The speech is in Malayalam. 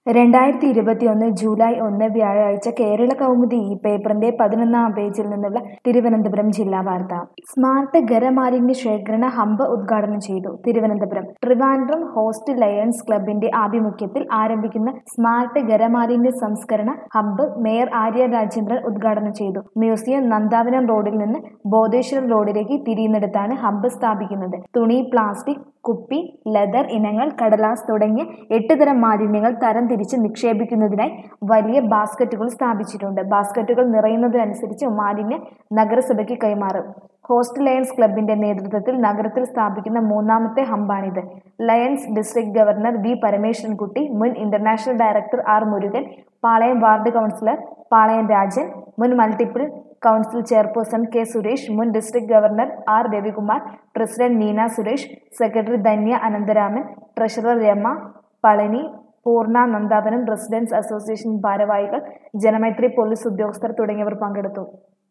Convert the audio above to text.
രണ്ടായിരത്തി ഇരുപത്തിയൊന്ന് ജൂലൈ ഒന്ന് വ്യാഴാഴ്ച കേരള കൗമുദി ഈ പേപ്പറിന്റെ പതിനൊന്നാം പേജിൽ നിന്നുള്ള തിരുവനന്തപുരം ജില്ലാ വാർത്ത സ്മാർട്ട് ഖരമാലിന്യ ശേഖരണ ഹമ്പ് ഉദ്ഘാടനം ചെയ്തു തിരുവനന്തപുരം ട്രിവാൻഡ്രം ഹോസ്റ്റ് ലയൺസ് ക്ലബിന്റെ ആഭിമുഖ്യത്തിൽ ആരംഭിക്കുന്ന സ്മാർട്ട് ഖരമാലിന്യ സംസ്കരണ ഹമ്പ് മേയർ ആര്യ രാജേന്ദ്രൻ ഉദ്ഘാടനം ചെയ്തു മ്യൂസിയം നന്ദാവനം റോഡിൽ നിന്ന് ബോധേശ്വരം റോഡിലേക്ക് തിരിയുന്നിടത്താണ് ഹമ്പ് സ്ഥാപിക്കുന്നത് തുണി പ്ലാസ്റ്റിക് കുപ്പി ലെതർ ഇനങ്ങൾ കടലാസ് തുടങ്ങിയ എട്ട് തരം മാലിന്യങ്ങൾ തരംതിരിച്ച് നിക്ഷേപിക്കുന്നതിനായി വലിയ ബാസ്ക്കറ്റുകൾ സ്ഥാപിച്ചിട്ടുണ്ട് ബാസ്ക്കറ്റുകൾ നിറയുന്നതിനനുസരിച്ച് മാലിന്യം നഗരസഭയ്ക്ക് കൈമാറും ഹോസ്റ്റ് ലയൺസ് ക്ലബിന്റെ നേതൃത്വത്തിൽ നഗരത്തിൽ സ്ഥാപിക്കുന്ന മൂന്നാമത്തെ ഹമ്പാണിത് Lions district governor V Parameswarankutty മുൻ international director R Murugan Palayam ward councillor Palayam Rajan മുൻ multiple council chairperson K Suresh മുൻ district governor R Ravikumar president Neena Suresh secretary Dhanya Anantharaman treasurer Rama Palani Poorna Nandavanam residence association ഭാരവാഹികൾ ജനമൈത്രി പോലീസ് ഉദ്യോഗസ്ഥർ തുടങ്ങിയവർ പങ്കെടുത്തു